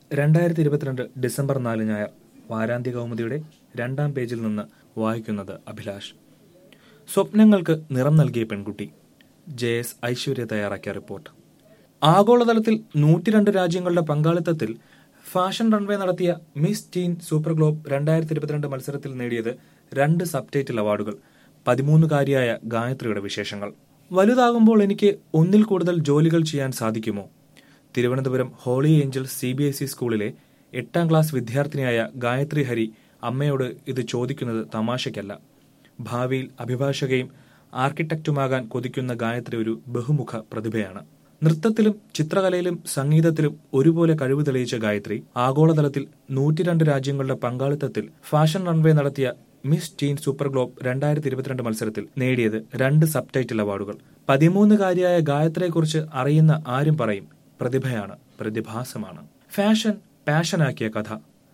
രണ്ടായിരത്തി ഇരുപത്തിരണ്ട് ഡിസംബർ നാല് ഞായർ വാരാന്ത്യ കൗമുദിയുടെ രണ്ടാം പേജിൽ നിന്ന് വായിക്കുന്നത് അഭിലാഷ് സ്വപ്നങ്ങൾക്ക് നിറം നൽകിയ പെൺകുട്ടി ജെ എസ് ഐശ്വര്യ തയ്യാറാക്കിയ റിപ്പോർട്ട് ആഗോളതലത്തിൽ നൂറ്റിരണ്ട് രാജ്യങ്ങളുടെ പങ്കാളിത്തത്തിൽ ഫാഷൻ റൺവേ നടത്തിയ മിസ് ടീൻ സൂപ്പർ ഗ്ലോബ് രണ്ടായിരത്തി ഇരുപത്തിരണ്ട് മത്സരത്തിൽ നേടിയത് രണ്ട് സബ് ടൈറ്റിൽ അവാർഡുകൾ പതിമൂന്നുകാരിയായ ഗായത്രിയുടെ വിശേഷങ്ങൾ വലുതാകുമ്പോൾ എനിക്ക് ഒന്നിൽ കൂടുതൽ ജോലികൾ ചെയ്യാൻ സാധിക്കുമോ Thiruvananthapuram holy angel C B S E സ്കൂളിലെ എട്ടാം ക്ലാസ് വിദ്യാർത്ഥിനിയായ ഗായത്രി ഹരി അമ്മയോട് ഇത് ചോദിക്കുന്നത് തമാശയ്ക്കല്ല ഭാവിയിൽ അഭിഭാഷകയും ആർക്കിടെക്റ്റുമാകാൻ കൊതിക്കുന്ന ഗായത്രി ഒരു ബഹുമുഖ പ്രതിഭയാണ് നൃത്തത്തിലും ചിത്രകലയിലും സംഗീതത്തിലും ഒരുപോലെ കഴിവ് തെളിയിച്ച ഗായത്രി ആഗോളതലത്തിൽ നൂറ്റിരണ്ട് രാജ്യങ്ങളുടെ പങ്കാളിത്തത്തിൽ ഫാഷൻ റൺവേ നടത്തിയ മിസ് ടീൻ സൂപ്പർ ഗ്ലോബ് രണ്ടായിരത്തി ഇരുപത്തിരണ്ട് മത്സരത്തിൽ നേടിയത് രണ്ട് സബ് ടൈറ്റിൽ അവാർഡുകൾ പതിമൂന്നുകാരിയായ ഗായത്രിയെക്കുറിച്ച് അറിയുന്ന ആരും പറയും പ്രതിഭയാണ് പ്രതിഭാസമാണ് ഫാഷൻ പാഷനാക്കിയ കഥ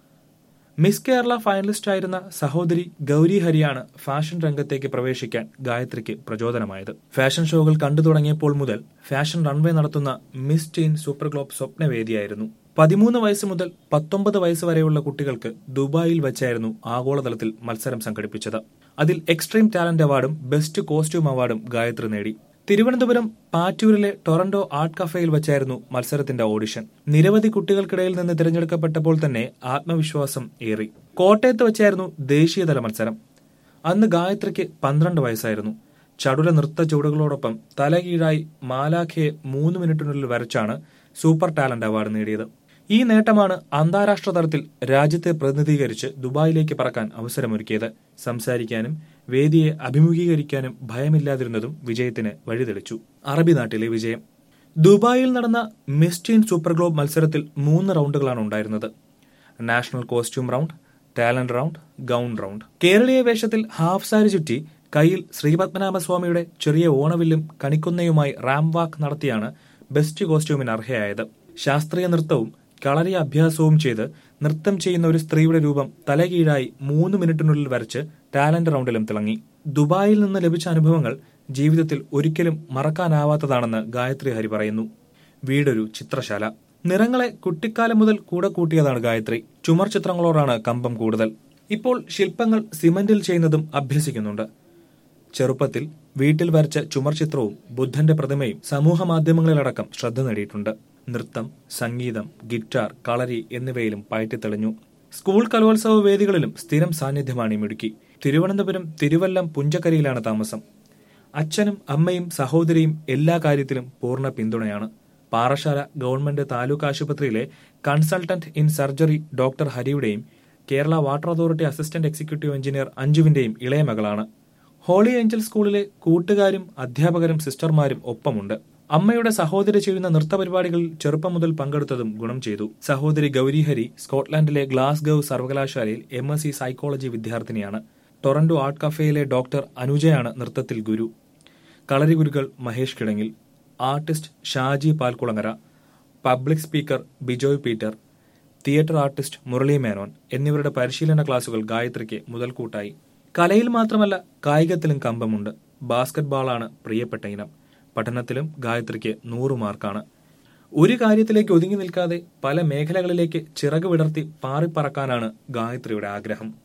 മിസ് കേരള ഫൈനലിസ്റ്റ് ആയിരുന്ന സഹോദരി ഗൗരി ഹരിയാണ് ഫാഷൻ രംഗത്തേക്ക് പ്രവേശിക്കാൻ ഗായത്രിക്ക് പ്രചോദനമായത് ഫാഷൻ ഷോകൾ കണ്ടു തുടങ്ങിയപ്പോൾ മുതൽ ഫാഷൻ റൺവേ നടത്തുന്ന മിസ് ടീൻ സൂപ്പർ ഗ്ലോബ് സ്വപ്നവേദിയായിരുന്നു പതിമൂന്ന് വയസ്സ് മുതൽ പത്തൊമ്പത് വയസ്സ് വരെയുള്ള കുട്ടികൾക്ക് ദുബായിൽ വെച്ചായിരുന്നു ആഗോളതലത്തിൽ മത്സരം സംഘടിപ്പിച്ചത് അതിൽ എക്സ്ട്രീം ടാലന്റ് അവാർഡും ബെസ്റ്റ് കോസ്റ്റ്യൂം അവാർഡും ഗായത്രി നേടി തിരുവനന്തപുരം പാറ്റൂരിലെ ടൊറന്റോ ആർട്ട് കഫേയിൽ വെച്ചായിരുന്നു മത്സരത്തിന്റെ ഓഡിഷൻ നിരവധി കുട്ടികൾക്കിടയിൽ നിന്ന് തിരഞ്ഞെടുക്കപ്പെട്ടപ്പോൾ തന്നെ ആത്മവിശ്വാസം ഏറി കോട്ടയത്ത് വെച്ചായിരുന്നു ദേശീയതല മത്സരം അന്ന് ഗായത്രിക്ക് പന്ത്രണ്ട് വയസ്സായിരുന്നു ചടുല നൃത്ത ചുവടുകളോടൊപ്പം തലകീഴായി മാലാഖയെ മൂന്ന് മിനിറ്റിനുള്ളിൽ വരച്ചാണ് സൂപ്പർ ടാലന്റ് അവാർഡ് നേടിയത് ഈ നേട്ടമാണ് അന്താരാഷ്ട്ര തലത്തിൽ രാജ്യത്തെ പ്രതിനിധീകരിച്ച് ദുബായിലേക്ക് പറക്കാൻ അവസരമൊരുക്കിയത് സംസാരിക്കാനും വേദിയെ അഭിമുഖീകരിക്കാനും ഭയമില്ലാതിരുന്നതും വിജയത്തിന് വഴിതെളിച്ചു അറബി നാട്ടിലെ വിജയം ദുബായിൽ നടന്ന മിസ്റ്റീൻ സൂപ്പർ ഗ്ലോബ് മത്സരത്തിൽ മൂന്ന് റൗണ്ടുകളാണ് ഉണ്ടായിരുന്നത് national costume round talent round gown round കേരളീയ വേഷത്തിൽ ഹാഫ് സാരി ചുറ്റി കയ്യിൽ ശ്രീപത്മനാഭസ്വാമിയുടെ ചെറിയ ഓണവില്ലും കണിക്കുന്നയുമായി റാം വാക്ക് നടത്തിയാണ് ബെസ്റ്റ് കോസ്റ്റ്യൂമിന് അർഹയായത് ശാസ്ത്രീയ നൃത്തവും കളരി അഭ്യാസവും ചെയ്ത് നൃത്തം ചെയ്യുന്ന ഒരു സ്ത്രീയുടെ രൂപം തലകീഴായി മൂന്ന് മിനിറ്റിനുള്ളിൽ വരച്ച് ടാലന്റ് റൗണ്ടിലും തിളങ്ങി ദുബായിൽ നിന്ന് ലഭിച്ച അനുഭവങ്ങൾ ജീവിതത്തിൽ ഒരിക്കലും മറക്കാനാവാത്തതാണെന്ന് ഗായത്രി ഹരി പറയുന്നു വീടൊരു ചിത്രശാല നിറങ്ങളെ കുട്ടിക്കാലം മുതൽ കൂടെ കൂട്ടിയതാണ് ഗായത്രി ചുമർ ചിത്രങ്ങളോടാണ് കമ്പം കൂടുതൽ ഇപ്പോൾ ശില്പങ്ങൾ സിമന്റിൽ ചെയ്യുന്നതും അഭ്യസിക്കുന്നുണ്ട് ചെറുപ്പത്തിൽ വീട്ടിൽ വരച്ച ചുമർ ചിത്രവും ബുദ്ധന്റെ പ്രതിമയും സമൂഹ മാധ്യമങ്ങളിലടക്കം ശ്രദ്ധ നേടിയിട്ടുണ്ട് നൃത്തം സംഗീതം ഗിറ്റാർ കളരി എന്നിവയിലും പയറ്റിത്തെളിഞ്ഞു സ്കൂൾ കലോത്സവ വേദികളിലും സ്ഥിരം സാന്നിധ്യമാണ് ഈ മിടുക്കി തിരുവനന്തപുരം തിരുവല്ലം പുഞ്ചക്കരിയിലാണ് താമസം അച്ഛനും അമ്മയും സഹോദരിയും എല്ലാ കാര്യത്തിലും പൂർണ്ണ പിന്തുണയാണ് പാറശാല ഗവൺമെന്റ് താലൂക്ക് ആശുപത്രിയിലെ കൺസൾട്ടന്റ് ഇൻ സർജറി ഡോക്ടർ ഹരിയുടെയും Kerala water authority assistant executive engineer അഞ്ജുവിന്റെയും ഇളയ മകളാണ് ഹോളി ഏഞ്ചൽ സ്കൂളിലെ കൂട്ടുകാരും അധ്യാപകരും സിസ്റ്റർമാരും ഒപ്പമുണ്ട് അമ്മയുടെ സഹോദരി ചെയ്യുന്ന നൃത്തപരിപാടികളിൽ ചെറുപ്പം മുതൽ പങ്കെടുത്തതും ഗുണം ചെയ്തു സഹോദരി ഗൗരിഹരി സ്കോട്ട്ലാൻഡിലെ ഗ്ലാസ്ഗവ് സർവകലാശാലയിൽ എം എസ് സി സൈക്കോളജി വിദ്യാർത്ഥിനിയാണ് ടൊറന്റോ ആർട്ട് കഫേയിലെ ഡോക്ടർ അനുജയാണ് നൃത്തത്തിൽ ഗുരു കളരി ഗുരുക്കൾ Mahesh Kidangil artist Shaji Palkulangara public speaker Bijoy Peter theatre artist Murali Menon എന്നിവരുടെ പരിശീലന ക്ലാസുകൾ ഗായത്രിക്ക് മുതൽക്കൂട്ടായി കലയിൽ മാത്രമല്ല കായികത്തിലും കമ്പമുണ്ട് ബാസ്കറ്റ് ബാളാണ് പ്രിയപ്പെട്ട ഇനം പഠനത്തിലും ഗായത്രിക്ക് നൂറ് മാർക്കാണ് ഒരു കാര്യത്തിലേക്ക് ഒതുങ്ങി നിൽക്കാതെ പല മേഖലകളിലേക്ക് ചിറക് വിടർത്തി പാറിപ്പറക്കാനാണ് ഗായത്രിയുടെ ആഗ്രഹം